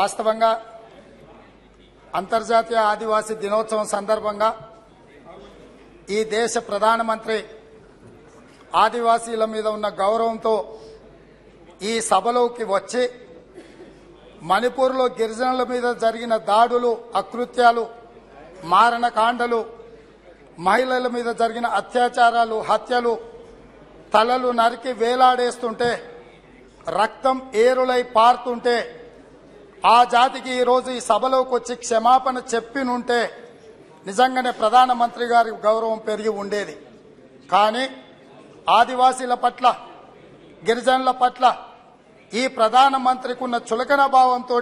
వాస్తవంగా అంతర్జాతీయ ఆదివాసీ దినోత్సవం సందర్భంగా ఈ దేశ ప్రధానమంత్రి ఆదివాసీల మీద ఉన్న గౌరవంతో ఈ సభలోకి వచ్చి మణిపూర్లో గిరిజనుల మీద జరిగిన దాడులు అకృత్యాలు మారణకాండలు మహిళల మీద జరిగిన అత్యాచారాలు హత్యలు తలలు నరికి వేలాడేస్తుంటే రక్తం ఏరులై పారుతుంటే ఆ జాతికి ఈరోజు ఈ సభలోకి వచ్చి క్షమాపణ చెప్పినుంటే నిజంగానే ప్రధానమంత్రి గారి గౌరవం పెరిగి ఉండేది కానీ ఆదివాసీల పట్ల గిరిజనుల పట్ల ఈ ప్రధానమంత్రికి ఉన్న చులకన భావంతో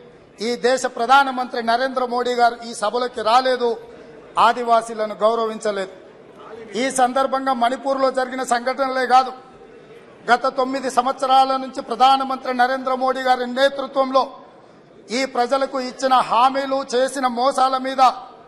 ఈ దేశ ప్రధానమంత్రి నరేంద్ర మోడీ గారు ఈ సభలోకి రాలేదు ఆదివాసీలను గౌరవించలేదు ఈ సందర్భంగా మణిపూర్లో జరిగిన సంఘటనలే కాదు గత తొమ్మిది సంవత్సరాల నుంచి ప్రధానమంత్రి నరేంద్ర మోడీ గారి నేతృత్వంలో ఈ ప్రజలకు ఇచ్చిన హామీలు చేసిన మోసాల మీద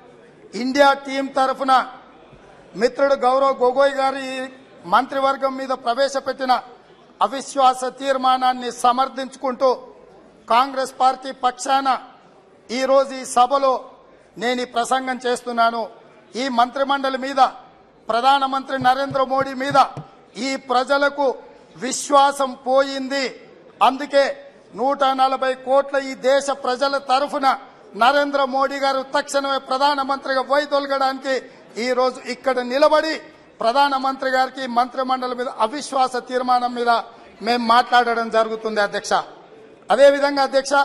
ఇండియా టీం తరఫున మిత్రుడు గౌరవ్ గొగోయ్ గారి మంత్రివర్గం మీద ప్రవేశపెట్టిన అవిశ్వాస తీర్మానాన్ని సమర్థించుకుంటూ కాంగ్రెస్ పార్టీ పక్షాన ఈరోజు ఈ సభలో నేను ఈ ప్రసంగం చేస్తున్నాను ఈ మంత్రిమండలి మీద ప్రధానమంత్రి నరేంద్ర మోడీ మీద ఈ ప్రజలకు విశ్వాసం పోయింది అందుకే నూట నలభై కోట్ల ఈ దేశ ప్రజల తరఫున నరేంద్ర మోడీ గారు తక్షణమే ప్రధానమంత్రిగా వైదొలగడానికి ఈ రోజు ఇక్కడ నిలబడి ప్రధానమంత్రి గారికి మంత్రిమండలి మీద అవిశ్వాస తీర్మానం మీద మేము మాట్లాడడం జరుగుతుంది అధ్యక్ష అదేవిధంగా అధ్యక్ష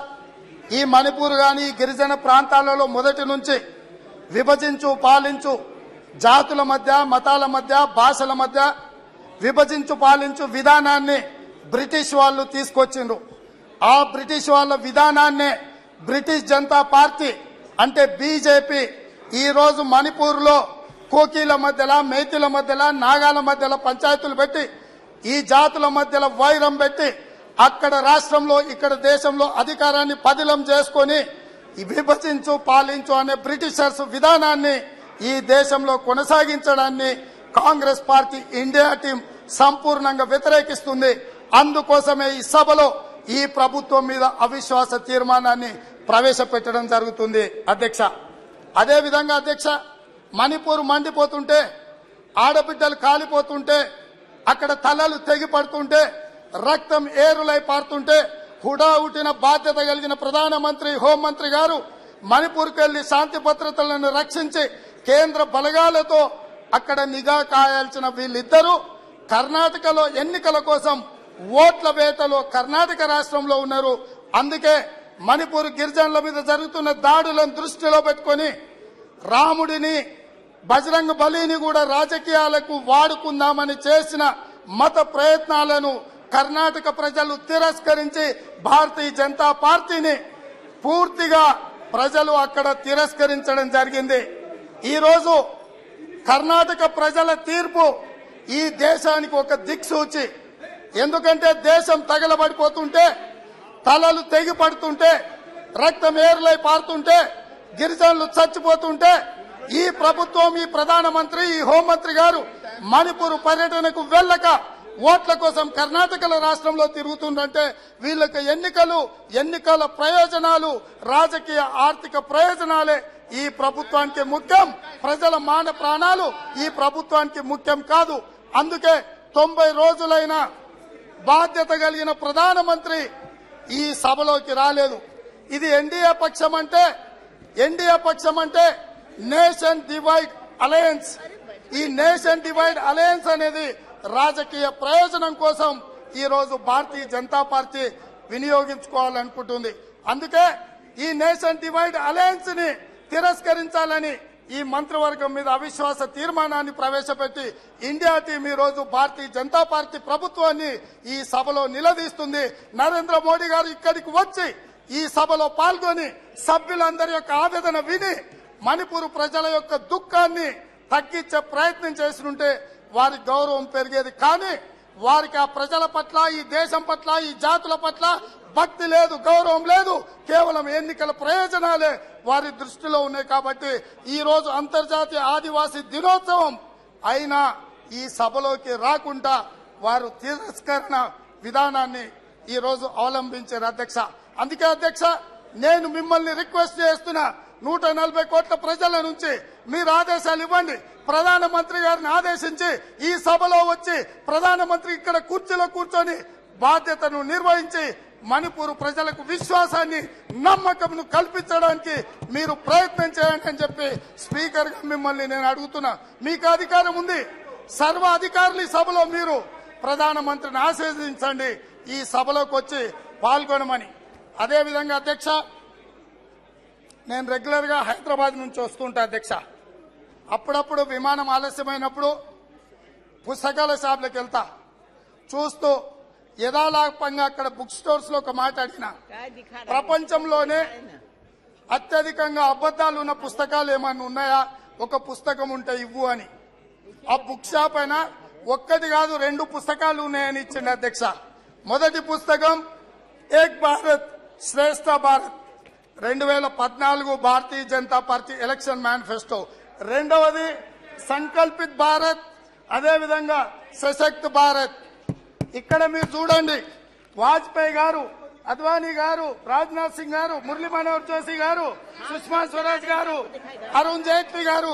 ఈ మణిపూర్ గాని ఈ గిరిజన ప్రాంతాలలో మొదటి నుంచి విభజించు పాలించు జాతుల మధ్య మతాల మధ్య భాషల మధ్య విభజించు పాలించు విధానాన్ని బ్రిటిష్ వాళ్ళు తీసుకొచ్చిండ్రు ఆ బ్రిటిష్ వాళ్ళ విధానాన్నే బ్రిటిష్ జనతా పార్టీ అంటే బీజేపీ ఈ రోజు మణిపూర్లో కోకీల మధ్యలో మేతిల మధ్యలో నాగాల మధ్యలో పంచాయతీలు పెట్టి ఈ జాతుల మధ్యలో వైరం పెట్టి అక్కడ రాష్ట్రంలో ఇక్కడ దేశంలో అధికారాన్ని పదిలం చేసుకొని ఈ విభజించు పాలించు అనే బ్రిటిషర్స్ విధానాన్ని ఈ దేశంలో కొనసాగించడాన్ని కాంగ్రెస్ పార్టీ ఇండియా టీం సంపూర్ణంగా వ్యతిరేకిస్తుంది అందుకోసమే ఈ సభలో ఈ ప్రభుత్వం మీద అవిశ్వాస తీర్మానాన్ని ప్రవేశపెట్టడం జరుగుతుంది అధ్యక్ష అదేవిధంగా అధ్యక్ష మణిపూర్ మండిపోతుంటే ఆడబిడ్డలు కాలిపోతుంటే అక్కడ తలలు తెగిపడుతుంటే రక్తం ఏరులై పారుతుంటే హుడాహుటిన బాధ్యత కలిగిన ప్రధానమంత్రి హోంమంత్రి గారు మణిపూర్కి వెళ్లి శాంతి భద్రతలను రక్షించి కేంద్ర బలగాలతో అక్కడ నిఘా కాయాల్సిన వీళ్ళిద్దరూ కర్ణాటకలో ఎన్నికల కోసం ఓట్ల వేటలో కర్ణాటక రాష్ట్రంలో ఉన్నారు అందుకే మణిపూర్ గిరిజనుల మీద జరుగుతున్న దాడులను దృష్టిలో పెట్టుకొని రాముడిని బజరంగ బలిని కూడా రాజకీయాలకు వాడుకుందామని చేసిన మత ప్రయత్నాలను కర్ణాటక ప్రజలు తిరస్కరించి భారతీయ జనతా పార్టీని పూర్తిగా ప్రజలు అక్కడ తిరస్కరించడం జరిగింది ఈరోజు కర్ణాటక ప్రజల తీర్పు ఈ దేశానికి ఒక దిక్సూచి ఎందుకంటే దేశం తగలబడిపోతుంటే తలలు తెగి పడుతుంటే రక్తం ఏరులై పారుతుంటే గిరిజనులు చచ్చిపోతుంటే ఈ ప్రభుత్వం ఈ ప్రధానమంత్రి ఈ హోంమంత్రి గారు మణిపూర్ పర్యటనకు వెళ్ళక ఓట్ల కోసం కర్ణాటకల రాష్ట్రంలో తిరుగుతుందంటే వీళ్ళకి ఎన్నికలు ఎన్నికల ప్రయోజనాలు రాజకీయ ఆర్థిక ప్రయోజనాలే ఈ ప్రభుత్వానికి ముఖ్యం ప్రజల మాన ప్రాణాలు ఈ ప్రభుత్వానికి ముఖ్యం కాదు అందుకే తొంభై రోజులైన బాధ్యత కలిగిన ప్రధానమంత్రి ఈ సభలోకి రాలేదు ఇది ఎన్డీఏ పక్షం అంటే ఎన్డీఏ పక్షం అంటే నేషన్ డివైడ్ అలయన్స్ ఈ నేషన్ డివైడ్ అలయన్స్ అనేది రాజకీయ ప్రయోజనం కోసం ఈ రోజు భారతీయ జనతా పార్టీ వినియోగించుకోవాలనుకుంటుంది అందుకే ఈ నేషన్ డివైడ్ అలయన్స్ ని తిరస్కరించాలని ఈ మంత్రివర్గం మీద అవిశ్వాస తీర్మానాన్ని ప్రవేశపెట్టి ఇండియా టీం ఈ రోజు భారతీయ జనతా పార్టీ ప్రభుత్వాన్ని ఈ సభలో నిలదీస్తుంది నరేంద్ర మోడీ గారు ఇక్కడికి వచ్చి ఈ సభలో పాల్గొని సభ్యులందరి యొక్క ఆవేదన విని మణిపూర్ ప్రజల యొక్క దుఃఖాన్ని తగ్గించే ప్రయత్నం చేస్తుంటే వారి గౌరవం పెరిగేది కానీ వారికి ఆ ప్రజల పట్ల ఈ దేశం పట్ల ఈ జాతుల పట్ల భక్తి లేదు గౌరవం లేదు కేవలం ఎన్నికల ప్రయోజనాలే వారి దృష్టిలో ఉన్నాయి కాబట్టి ఈ రోజు అంతర్జాతీయ ఆదివాసీ దినోత్సవం అయినా ఈ సభలోకి రాకుండా వారు తిరస్కరణ విధానాన్ని ఈ రోజు అవలంబించారు అధ్యక్ష అందుకే అధ్యక్ష నేను మిమ్మల్ని రిక్వెస్ట్ చేస్తున్నా నూట నలభై కోట్ల ప్రజల నుంచి మీరు ఆదేశాలు ఇవ్వండి ప్రధానమంత్రి గారిని ఆదేశించి ఈ సభలో వచ్చి ప్రధానమంత్రి ఇక్కడ కుర్చీలో కూర్చొని బాధ్యతను నిర్వహించి మణిపూర్ ప్రజలకు విశ్వాసాన్ని నమ్మకంను కల్పించడానికి మీరు ప్రయత్నం చేయండి అని చెప్పి స్పీకర్ గా మిమ్మల్ని నేను అడుగుతున్నా మీకు అధికారం ఉంది సర్వ అధికారులు ఈ సభలో మీరు ప్రధానమంత్రిని ఆశీర్వదించండి ఈ సభలోకి వచ్చి పాల్గొనమని అదేవిధంగా అధ్యక్ష నేను రెగ్యులర్ గా హైదరాబాద్ నుంచి వస్తుంటా అధ్యక్ష అప్పుడప్పుడు విమానం ఆలస్యమైనప్పుడు పుస్తకాల షాప్లకు వెళ్తా చూస్తూ యథాలాపంగా అక్కడ బుక్ స్టోర్స్ లో ఒక మాట అడిగిన ప్రపంచంలోనే అత్యధికంగా అబద్ధాలు ఉన్న పుస్తకాలు ఏమన్నా ఉన్నాయా ఒక పుస్తకం ఉంటే ఇవ్వు అని ఆ బుక్ షాప్ అయినా ఒక్కటి కాదు రెండు పుస్తకాలు ఉన్నాయని ఇచ్చింది అధ్యక్ష మొదటి పుస్తకం ఏక్ భారత్ శ్రేష్ఠ భారత్ రెండు వేల పద్నాలుగు Bharatiya Janata party election manifesto రెండవది సంకల్పిత్ భారత్ అదేవిధంగా సశక్త్ భారత్ ఇక్కడ మీరు చూడండి వాజ్పేయి గారు అద్వానీ గారు రాజ్నాథ్ సింగ్ గారు మురళీ మనోహర్ జోషి గారు సుష్మా స్వరాజ్ గారు అరుణ్ జైట్లీ గారు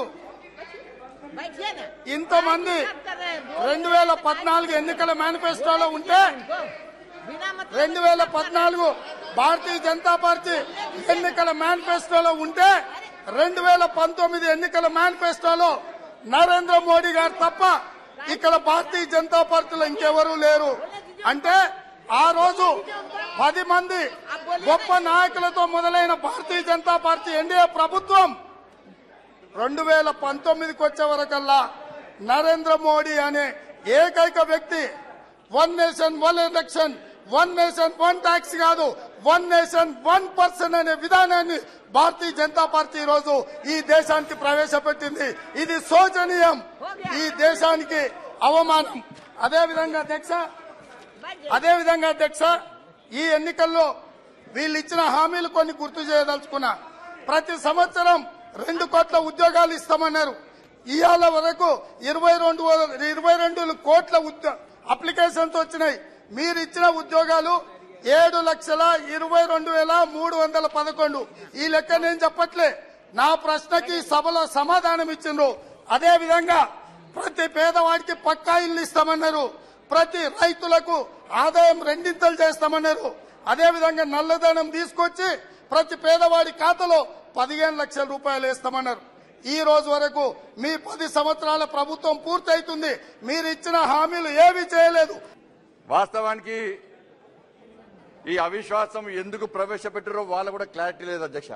ఇంతమంది రెండు వేల పద్నాలుగు ఎన్నికల మేనిఫెస్టోలో ఉంటే రెండు వేల పద్నాలుగు భారతీయ జనతా పార్టీ ఎన్నికల మేనిఫెస్టోలో ఉంటే రెండు వేల పంతొమ్మిది ఎన్నికల మేనిఫెస్టోలో నరేంద్ర మోడీ గారు తప్ప ఇక్కడ భారతీయ జనతా పార్టీలో ఇంకెవరూ లేరు అంటే ఆ రోజు పది మంది గొప్ప నాయకులతో మొదలైన భారతీయ జనతా పార్టీ ఎన్డీఏ ప్రభుత్వం రెండు వేల పంతొమ్మిదికి వచ్చే వరకల్లా నరేంద్ర మోడీ అనే ఏకైక వ్యక్తి one nation one election one nation one tax కాదు వన్ నేషన్ వన్ పర్సన్ అనే విధానాన్ని భారతీయ జనతా పార్టీ ఈ రోజు ఈ దేశానికి ప్రవేశపెట్టింది ఇది శోచనీయం ఈ దేశానికి అవమానం అదేవిధంగా అధ్యక్ష అదేవిధంగా అధ్యక్ష ఈ ఎన్నికల్లో వీళ్ళు ఇచ్చిన హామీలు కొన్ని గుర్తు చేయదలుచుకున్నా ప్రతి సంవత్సరం రెండు కోట్ల ఉద్యోగాలు ఇస్తామన్నారు ఇవాళ వరకు ఇరవై రెండు ఇరవై రెండు కోట్ల ఉద్యో- అప్లికేషన్స్ వచ్చినాయి మీరు ఇచ్చిన ఉద్యోగాలు ఏడు లక్షల ఇరవై రెండు వేల మూడు వందల పదకొండు ఈ లెక్క నేను చెప్పట్లే నా ప్రశ్నకి సభలో సమాధానం ఇచ్చిండ్రు అదే విధంగా ప్రతి పేదవాడికి పక్కా ఇల్లు ఇస్తామన్నారు ప్రతి రైతులకు ఆదాయం రెండింతలు చేస్తామన్నారు అదే విధంగా నల్లధనం తీసుకొచ్చి ప్రతి పేదవాడి ఖాతాలో పదిహేను లక్షల రూపాయలు వేస్తామన్నారు ఈ రోజు వరకు మీ పది సంవత్సరాల ప్రభుత్వం పూర్తయితుంది మీరు ఇచ్చిన హామీలు ఏమీ చేయలేదు వాస్తవానికి ఈ అవిశ్వాసం ఎందుకు ప్రవేశపెట్టారో వాళ్ళు కూడా క్లారిటీ లేదు అధ్యక్ష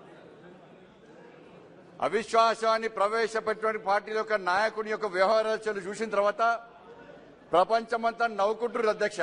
అవిశ్వాసాన్ని ప్రవేశపెట్టిన పార్టీ యొక్క నాయకుని యొక్క వ్యవహారాలు చూసిన తర్వాత ప్రపంచమంతా నవ్వుకుంటున్నారు అధ్యక్ష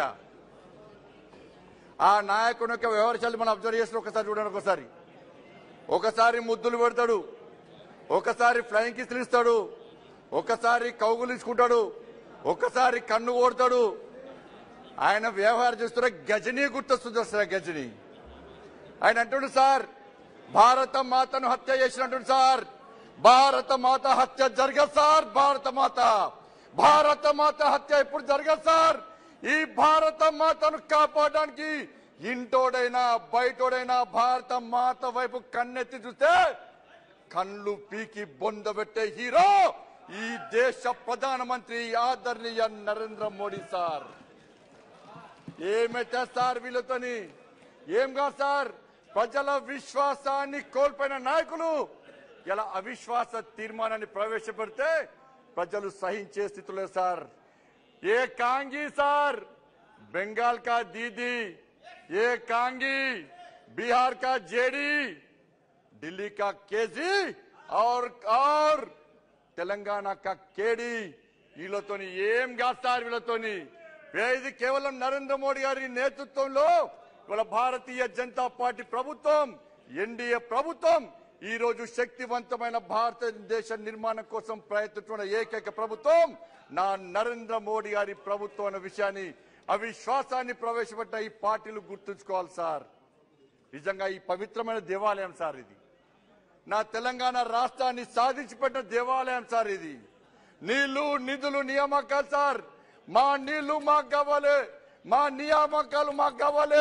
ఆ నాయకుని యొక్క వ్యవహారాలు మనం అబ్జర్వ్ చేసిన ఒకసారి చూడండి ఒకసారి ఒకసారి ముద్దులు పెడతాడు ఒకసారి ఫ్లయింగ్ కిస్లు ఇస్తాడు ఒకసారి కౌగులించుకుంటాడు ఒకసారి కన్ను ఓడతాడు ఆయన వ్యవహారం చూస్తున్న గజనీ గుర్తొస్తుంది వస్తుంది గజనీ ఆయన అంటుండు సార్ భారత మాతను హత్య చేసినట్టు సార్ భారత మాత హత్య జరగదు సార్ భారత మాత భారత మాత హత్య ఇప్పుడు జరగదు సార్ ఈ భారత మాతను కాపాడడానికి ఇంటోడైనా బయటోడైనా భారత మాత వైపు కన్నెత్తి చూస్తే కళ్ళు పీకి బొందబెట్టే హీరో ఈ దేశ ప్రధానమంత్రి ఆదరణీయ నరేంద్ర మోడీ సార్ ఏమైతే సార్ వీళ్ళతోని ఏం కాదు సార్ ప్రజల విశ్వాసాన్ని కోల్పోయిన నాయకులు ఇలా అవిశ్వాస తీర్మానాన్ని ప్రవేశపెడితే ప్రజలు సహించే స్థితిలో సార్ ఏ కాంగి సార్ బెంగాల్ కా దీदी ఏ కాంగి बिहार का जेडी दिल्ली का केजी और और తెలంగాణ కా కేడి వీళ్ళతోని ఏం కాదు సార్ వీళ్ళతోని ఇది కేవలం నరేంద్ర మోడీ గారి నేతృత్వంలో ఇవాళ భారతీయ జనతా పార్టీ ప్రభుత్వం ఎన్డీఏ ప్రభుత్వం ఈ రోజు శక్తివంతమైన భారతదేశ నిర్మాణం కోసం ప్రయత్నిస్తున్న ఏకైక ప్రభుత్వం నా నరేంద్ర మోడీ గారి ప్రభుత్వం అన్న విషయాన్ని అవిశ్వాసాన్ని ప్రవేశపెట్టిన ఈ పార్టీలు గుర్తుంచుకోవాలి సార్ నిజంగా ఈ పవిత్రమైన దేవాలయం సార్ ఇది నా తెలంగాణ రాష్ట్రాన్ని సాధించి పెట్టిన దేవాలయం సార్ ఇది నీళ్లు నిధులు నియామకాలు సార్ మా నీళ్లు మాకు కావాలి మా నియామకాలు మాకు కావాలి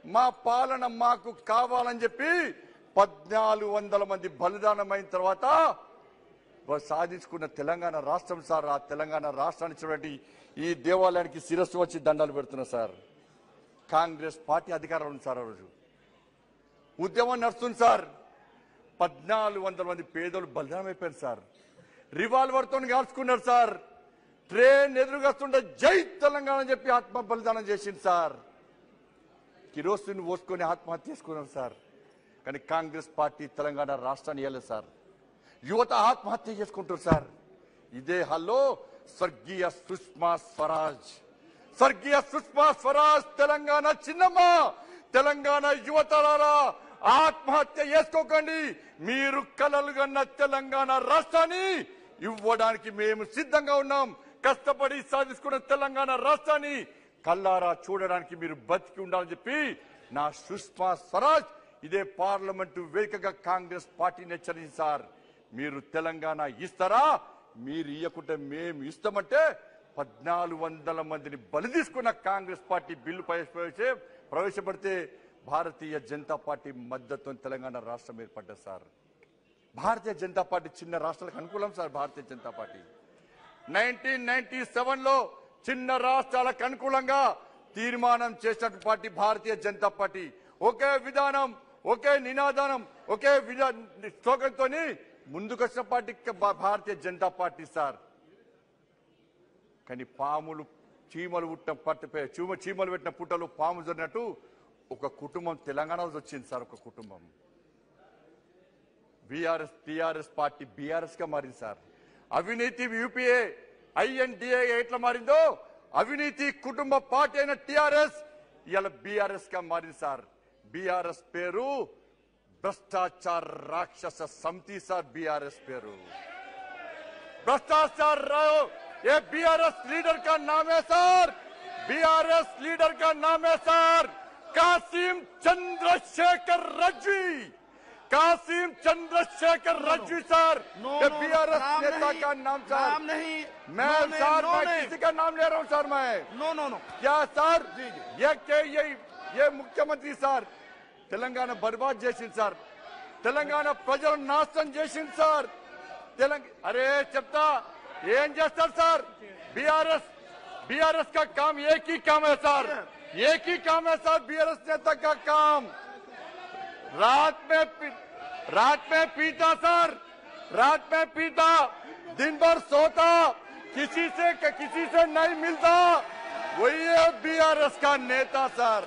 మా పాలన మాకు కావాలని చెప్పి పద్నాలుగు వందల మంది బలిదానమైన తర్వాత వా- సాధించుకున్న తెలంగాణ రాష్ట్రం సార్ ఆ తెలంగాణ రాష్ట్రానికి చూడండి ఈ దేవాలయానికి శిరస్సు వచ్చి దండాలు పెడుతున్నా సార్ కాంగ్రెస్ పార్టీ అధికారంలో ఉంది సార్ ఆ రోజు ఉద్యమం నడుస్తుంది సార్ పద్నాలుగు వందల మంది పేదలు బలిదానం అయిపోయారు సార్ రివాల్వర్ తో కాల్చుకున్నారు సార్ ట్రైన్ ఎదురుగస్తుంటే జై తెలంగాణ అని చెప్పి ఆత్మ బలిదానం చేసింది సార్ కిరోసిన్ పోసుకొని ఆత్మహత్య చేసుకున్నారు సార్ కానీ కాంగ్రెస్ పార్టీ తెలంగాణ రాష్ట్రాన్ని ఇవ్వలేదు సార్ యువత ఆత్మహత్య చేసుకుంటారు సార్ ఇదే హల్లో స్వర్గీయ సుష్మా స్వరాజ్ స్వర్గీయ సుష్మా స్వరాజ్ తెలంగాణ చిన్నమ్మ తెలంగాణ యువతలారా ఆత్మహత్య చేసుకోకండి మీరు కలలు కన్న తెలంగాణ రాష్ట్రాన్ని ఇవ్వడానికి మేము సిద్ధంగా ఉన్నాం కష్టపడి సాధించుకున్న తెలంగాణ రాష్ట్రాన్ని కల్లారా చూడడానికి మీరు బతికి ఉండాలని చెప్పి నా సుష్మా స్వరాజ్ ఇదే పార్లమెంటు వేదికగా కాంగ్రెస్ పార్టీని హెచ్చరించింది సార్ మీరు తెలంగాణ ఇస్తారా మీరు ఇవ్వకుంటే మేము ఇస్తామంటే పద్నాలుగు వందల మందిని బలి తీసుకున్న కాంగ్రెస్ పార్టీ బిల్లు ప్రవేశ ప్రవేశపెడితే భారతీయ జనతా పార్టీ మద్దతు తెలంగాణ రాష్ట్రం ఏర్పడ్డది సార్ భారతీయ జనతా పార్టీ చిన్న రాష్ట్రాలకు అనుకూలం sir Bharatiya Janata party nineteen ninety seven లో చిన్న రాష్ట్రాలకు అనుకూలంగా తీర్మానం చేసినట్టు పార్టీ భారతీయ జనతా పార్టీ ఒకే విధానం ఒకే నినాదనం ఒకే విధా స్లోగన్తో ముందుకొచ్చిన పార్టీ భా- భారతీయ జనతా పార్టీ సార్ కానీ పాములు చీమలు పుట్టిన పట్టిపై చీమ చీమలు పెట్టిన పుట్టలు పాము జరిగినట్టు ఒక కుటుంబం తెలంగాణలో వచ్చింది సార్ ఒక కుటుంబం బీఆర్ఎస్ టీఆర్ఎస్ పార్టీ బీఆర్ఎస్ గా మారింది సార్ అవినీతి యూపీఏ ఐఎన్డిఏ ఎట్లా మారిందో అవినీతి కుటుంబ పార్టీ అయిన టీఆర్ఎస్ ఇవాళ బీఆర్ఎస్ గా మారింది సార్ బీఆర్ఎస్ పేరు భ్రష్టాచార రాక్షస సమితి సార్ బీఆర్ఎస్ పేరు भ्रष्टाचार रहो ये बीआरएस लीडर का नाम है सर बीआरएस लीडर का नाम है सर कासिम चंद्रशेखर रजवी कासिम चंद्रशेखर रजवी सर नो, ये नो, बीआरएस नाम नेता नहीं, का नाम सर नाम नहीं मैं नो नेम, सर नो मैं नेम। किसी का नाम ले रहा हूँ सर मैं नो नो नो क्या सर जी, जी। ये के ये ये ముఖ్యమంత్రి సార్ తెలంగాణ బర్బాద్ చేసింది సార్ తెలంగాణ ప్రజలను నాశనం చేసింది సార్ తెలంగాణ అరే చెప్తా ఏం చేస్తారు సార్ బీఆర్ఎస్ बीआरएस का काम एक ही काम है सर एक ही काम है सर बीआरएस नेता का काम रात में पी, रात में पीता सर रात में पीता दिन भर सोता किसी से किसी से नहीं मिलता वही है बीआरएस का नेता सर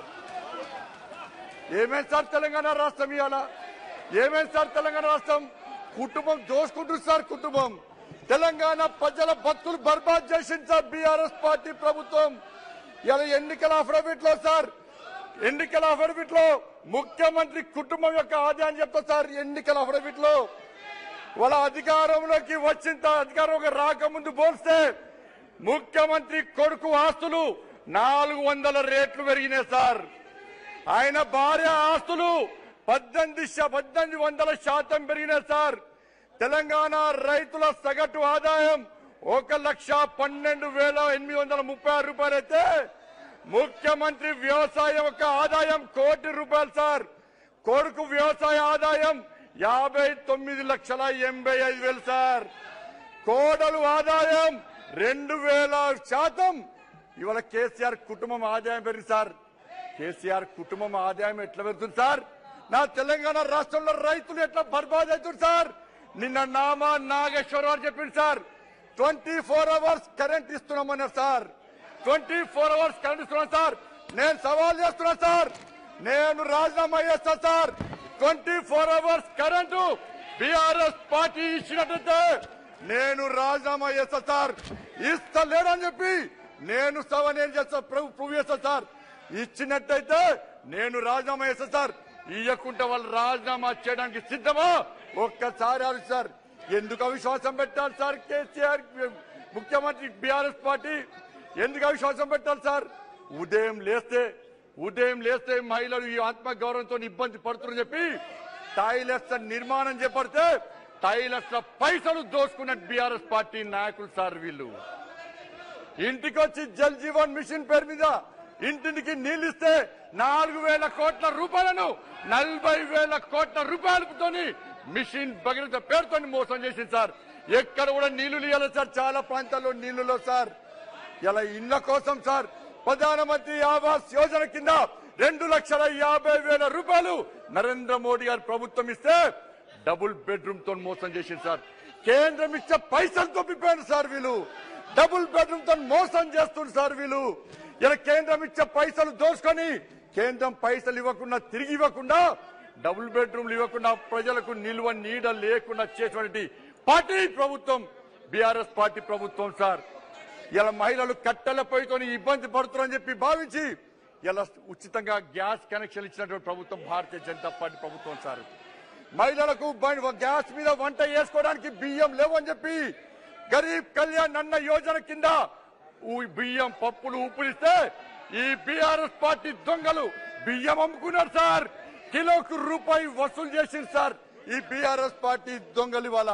ఏమేం సార్ తెలంగాణ రాష్ట్రం ఇవాళ ఏమేం సార్ తెలంగాణ రాష్ట్రం కుటుంబం దోసుకుంటుంది సార్ కుటుంబం తెలంగాణ ప్రజల భక్తులు బర్బాద్ చేసింది సార్ బీఆర్ఎస్ పార్టీ ప్రభుత్వం ఇలా ఎన్నికల అఫిడవిట్ లో సార్ ఎన్నికల అఫిడవిట్ లో ముఖ్యమంత్రి కుటుంబం యొక్క ఆదాయాన్ని చెప్తా సార్ ఎన్నికల అఫిడవిట్ లో వాళ్ళ అధికారంలోకి వచ్చిన త- అధికారంలోకి రాకముందు పోల్స్తే ముఖ్యమంత్రి కొడుకు ఆస్తులు నాలుగు వందల రేట్లు పెరిగినాయి సార్ ఆయన భార్య ఆస్తులు పద్దెనిమిది శా- పద్దెనిమిది వందల శాతం పెరిగినాయి సార్ తెలంగాణ రైతుల సగటు ఆదాయం ఒక లక్ష పన్నెండు వేల ఎనిమిది వందల ముప్పై ఆరు రూపాయలు అయితే ముఖ్యమంత్రి వ్యవసాయం యొక్క ఆదాయం కోటి రూపాయలు సార్ కొడుకు వ్యవసాయ ఆదాయం యాభై తొమ్మిది లక్షల ఎనభై ఐదు వేలు సార్ కోడలు ఆదాయం రెండు వేల శాతం ఇవాళ కేసీఆర్ కుటుంబం ఆదాయం పెరిగింది సార్ కేసీఆర్ కుటుంబం ఆదాయం ఎట్లా పెరుగుతుంది సార్ నా తెలంగాణ రాష్ట్రంలో రైతులు ఎట్లా బర్బాద్ అవుతుంది సార్ నిన్న నామా నాగేశ్వరరావు చెప్పింది sir twenty four hours current ఇస్తున్నామన్నారు sir twenty four hours current ఇస్తున్నాను సార్ నేను సవాల్ చేస్తున్నా సార్ నేను రాజీనామా చేస్తా sir twenty four hours current BRS party ఇచ్చినట్టయితే నేను రాజీనామా చేస్తా సార్ ఇస్తలేడని చెప్పి నేను సవ నేను చేస్తా ప్రభు ప్రూవ్ చేస్తా సార్ ఇచ్చినట్టయితే నేను రాజీనామా చేస్తా సార్ ఇయ్యకుంటే వాళ్ళు రాజీనామా చేయడానికి సిద్ధమా ఒక్కసారి ఆలోచి సార్ ఎందుకు అవిశ్వాసం పెట్టాలి సార్ కేసీఆర్ ముఖ్యమంత్రి బీఆర్ఎస్ పార్టీ ఎందుకు అవిశ్వాసం పెట్టాలి సార్ ఉదయం లేస్తే ఉదయం లేస్తే మహిళలు ఈ ఆత్మ గౌరవంతో ఇబ్బంది పడుతున్నారని చెప్పి టాయిలెట్స్ నిర్మాణం చేపడితే టాయిలెట్స్ పైసలు దోసుకున్న బీఆర్ఎస్ పార్టీ నాయకులు సార్ వీళ్ళు ఇంటికి వచ్చి జల్ జీవన్ మిషన్ పేరు మీద ఇంటింటికి నీళ్లు ఇస్తే నాలుగు వేల కోట్ల రూపాయలను నలభై వేల కోట్ల రూపాయలతోని మిషన్ భగీరథ పేరుతో మోసం చేసింది సార్ ఎక్కడ కూడా నీళ్లు ఇవ్వాలి సార్ చాలా ప్రాంతాల్లో నీళ్లులో సార్ ఇలా ఇళ్ల కోసం సార్ ప్రధానమంత్రి ఆవాస్ యోజన కింద రెండు లక్షల యాభై వేల రూపాయలు నరేంద్ర మోడీ గారి ప్రభుత్వం ఇస్తే డబుల్ బెడ్రూమ్ తో మోసం చేసింది సార్ కేంద్రం ఇచ్చే పైసలు తప్పిపోయారు సార్ వీళ్ళు డబుల్ బెడ్రూమ్ తో మోసం చేస్తుంది సార్ వీళ్ళు ఇలా కేంద్రం ఇచ్చే పైసలు దోసుకొని కేంద్రం పైసలు ఇవ్వకుండా తిరిగి ఇవ్వకుండా డబుల్ బెడ్రూమ్లు ఇవ్వకుండా ప్రజలకు నిల్వ నీడ లేకుండా చేసినటువంటి పార్టీ ప్రభుత్వం బీఆర్ఎస్ పార్టీ ప్రభుత్వం సార్ ఇలా మహిళలు కట్టెల పొయ్యితో ఇబ్బంది పడుతున్నారని చెప్పి భావించి ఇలా ఉచితంగా గ్యాస్ కనెక్షన్ ఇచ్చినటువంటి ప్రభుత్వం భారతీయ జనతా పార్టీ ప్రభుత్వం సార్ మహిళలకు బ- గ్యాస్ మీద వంట చేసుకోవడానికి బియ్యం లేవని చెప్పి గరీబ్ కళ్యాణ్ అన్న యోజన కింద ఊ- బియ్యం పప్పులు ఉప్పులిస్తే ఈ బీఆర్ఎస్ పార్టీ దొంగలు బియ్యం అమ్ముకున్నారు సార్ కిలోకు రూపాయి వసూలు చేసింది సార్ ఈ బీఆర్ఎస్ పార్టీ దొంగలు ఇవాళ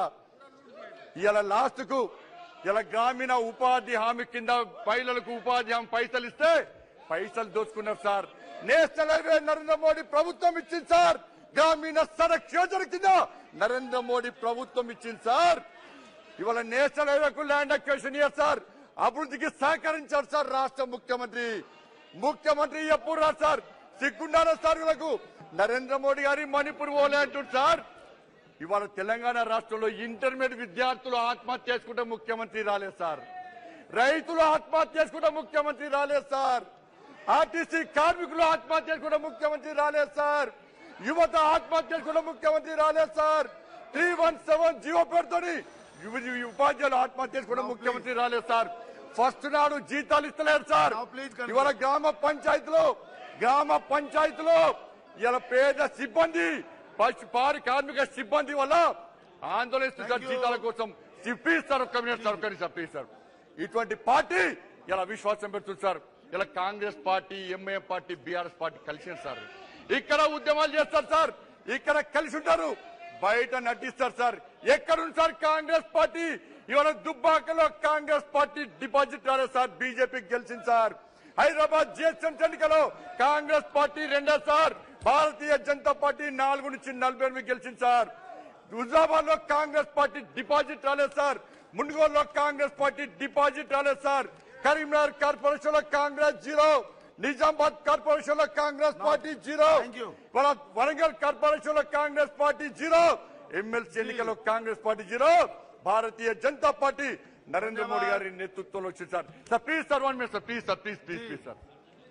ఇలా లాస్ట్ కు ఇలా గ్రామీణ ఉపాధి హామీ కింద మహిళలకు ఉపాధి హామీ పైసలు ఇస్తే పైసలు దోచుకున్నారు sir national highway Narendra Modi ప్రభుత్వం ఇచ్చింది సార్ గ్రామీణ సడక్ యోజన కింద నరేంద్ర మోడీ ప్రభుత్వం ఇచ్చింది సార్ ఇవాళ నేషనల్ హైవేకు ల్యాండ్ అక్వేషన్ ఇయర్ సార్ అభివృద్ధికి సహకరించారు సార్ రాష్ట్ర ముఖ్యమంత్రి ముఖ్యమంత్రి ఎప్పుడు రాదు సార్ సిగ్గుండాల సార్ వీళ్ళకు నరేంద్ర మోడీ గారి మణిపూర్ ఓలే అంటుంది సార్ ఇవాళ తెలంగాణ రాష్ట్రంలో ఇంటర్మీడియట్ విద్యార్థులు ఆత్మహత్య చేసుకుంటే ముఖ్యమంత్రి రాలేదు సార్ రైతులు ఆత్మహత్య చేసుకుంటే ముఖ్యమంత్రి రాలేదు సార్ ఆర్టీసీ కార్మికులు ఆత్మహత్య చేసుకుంటే ముఖ్యమంత్రి రాలేదు సార్ యువత ఆత్మహత్య చేసుకుంటే ముఖ్యమంత్రి రాలేదు sir three one seven GO పేరుతోని యువ- యువ- ఉపాధ్యాయులు ఆత్మహత్య చేసుకుంటే ముఖ్యమంత్రి రాలేదు సార్ ఫస్ట్ నాడు జీతాలు ఇస్తలేరు సార్ Now please conclude. ఇవాళ గ్రామ పంచాయతీలో గ్రామ పంచాయతీలో ఇలా పేద సిబ్బంది పశు పారి కార్మిక సిబ్బంది వల్ల ఆందోళన ఇస్తున్నారు Thank you. జీతాల కోసం ప్లీజ్ సార్ ఒక్క మినిట్ సార్ ఒక్క నిమిషం ప్లీజ్ సార్ ఇటువంటి పార్టీ ఇలా విశ్వాసం పెడుతుంది సార్ ఇలా Congress party MIM party BRS party కలిసి సార్ ఇక్కడ ఉద్యమాలు చేస్తారు సార్ ఇక్కడ కలిసి ఉంటారు బయట నటిస్తారు సార్ ఎక్కడుంది సార్ కాంగ్రెస్ పార్టీ ఇవాళ దుబ్బాకలో కాంగ్రెస్ పార్టీ డిపాజిట్ రాలేదు సార్ బీజేపీకి గెలిచింది సార్ హైదరాబాద్ జిహెచ్ఎం ఎన్నికలో కాంగ్రెస్ పార్టీ రెండో సార్ భారతీయ జనతా పార్టీ నాలుగు నుంచి నలభై ఎనిమిది గెలిచింది సార్ హుజాబాద్ లో కాంగ్రెస్ పార్టీ డిపాజిట్ రాలేదు సార్ మున్గోల్లో కాంగ్రెస్ పార్టీ డిపాజిట్ రాలేదు సార్ కరీంనగర్ కార్పొరేషన్ లో కాంగ్రెస్ జీరో నిజామాబాద్ కార్పొరేషన్ లో Congress party zero Thank you. ఇవాళ వరంగల్ కార్పొరేషన్ లో కాంగ్రెస్ పార్టీ జీరో ఎమ్మెల్సీ ఎన్నికల్లో Congress party zero Bharatiya Janata party Narendra Modi గారి నేతృత్వంలో వచ్చింది sir sir please sir one minute sir please sir please please please sir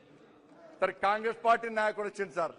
sir Congress party నాయకుడు వచ్చింది సార్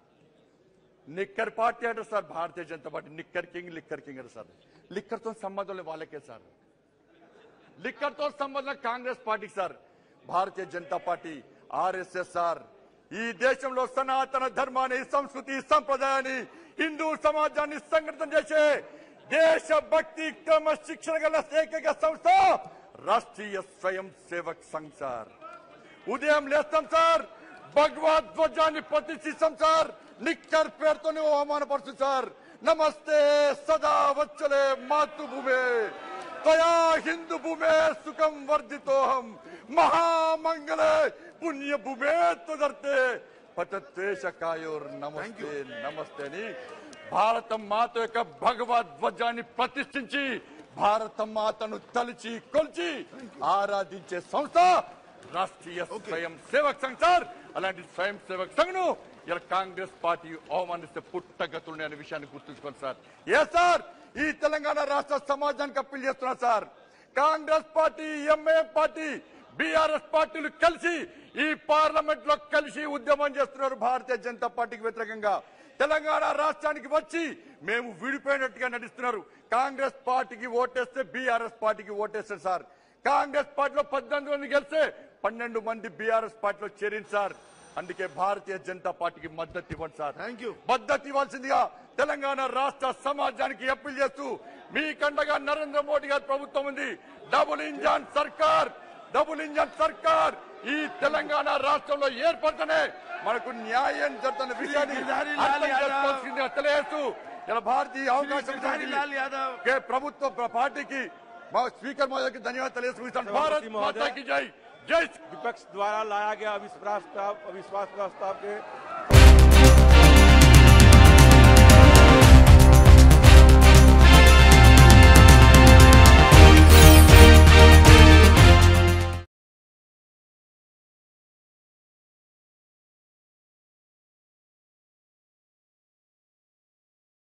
నిక్కర్ పార్టీ అంటే sir Bharatiya Janata party knicker king liquor king అంటే sir liquor తో సంబంధం లేదు వాళ్ళకే సార్ లిక్కర్ తో సంబంధం కాంగ్రెస్ పార్టీకి sir Bharatiya Janata party RSS sir ఈ దేశంలో సనాతన ధర్మాన్ని సంస్కృతి సంప్రదాయాన్ని హిందూ సమాజాన్ని సంఘటితం చేసే దేశభక్తి క్రమశిక్షణ గల ఏకైక సంస్థ రాష్ట్రీయ స్వయం సేవక్ సంఘ్ సార్ ఉదయం లేస్తాం సార్ భగవద్ ధ్వజాన్ని ప్రతిష్ఠిస్తాం సార్ నిక్కర్ పేరుతోనే అవమానపరుస్తుంది సార్ నమస్తే సదా వచ్చలే మాతృభూమే తయా హిందూ భూమే సుఖం వర్ధితోహం మహామంగళే పుణ్య భూమే తుదర్తే పతత్వేషకాయోర్ నమస్తే నమస్తే అని భారత మాత యొక్క భగవద్ ధ్వజాన్ని ప్రతిష్ఠించి భారత మాతను తలిచి కొల్చి ఆరాధించే సంస్థ రాష్ట్రీయ స్వయం సేవక్ సంఘ్ సార్ అలాంటి స్వయం సేవక్ సంఘ్ను ఇలా కాంగ్రెస్ పార్టీ అవమానిస్తే పుట్టగతులు అనే విషయాన్ని గుర్తుంచుకోండి సార్ ఏ సార్ ఈ తెలంగాణ రాష్ట్ర సమాజానికి అప్పీల్ చేస్తున్నా sir Congress party MIM party BRS పార్టీలు కలిసి ఈ పార్లమెంట్ లో కలిసి ఉద్యమం చేస్తున్నారు భారతీయ జనతా పార్టీకి వ్యతిరేకంగా తెలంగాణ రాష్ట్రానికి వచ్చి మేము విడిపోయినట్టుగా నటిస్తున్నారు కాంగ్రెస్ పార్టీకి ఓటేస్తే బీఆర్ఎస్ పార్టీకి ఓటేస్తారు సార్ కాంగ్రెస్ పార్టీలో పద్దెనిమిది మంది గెలిస్తే పన్నెండు మంది బీఆర్ఎస్ పార్టీలో చేరింది సార్ అందుకే భారతీయ జనతా పార్టీకి మద్దతు ఇవ్వండి సార్ Thank you. మద్దతు ఇవ్వాల్సిందిగా తెలంగాణ రాష్ట్ర సమాజానికి అప్పీల్ చేస్తూ మీ కండగా నరేంద్ర మోడీ గారి ప్రభుత్వం ఉంది డబుల్ ఇంజన్ సర్కార్ డబుల్ ఇంజన్ సర్కార్ ఈ తెలంగాణ రాష్ట్రంలో ఏర్పడితేనే మనకు న్యాయం జరుగుతున్న విషయాన్ని గిరిధారి అర్థం లాల్ యాదవ్. చేసుకోవాల్సిందిగా తెలియజేస్తూ ఇలా భారతీయ అవకాశం గిరిధారి లాల్ యాదవ్. కే ప్రభుత్వ ప్ర- పార్టీకి మా స్పీకర్ మహోదయకి ధన్యవాదాలు తెలియజేస్తున్నాను భారత్ మహోదయ. మాతాకి జై जय विपक्ष द्वारा लाया गया अविश्वास प्रस्ताव अविश्वास प्रस्ताव के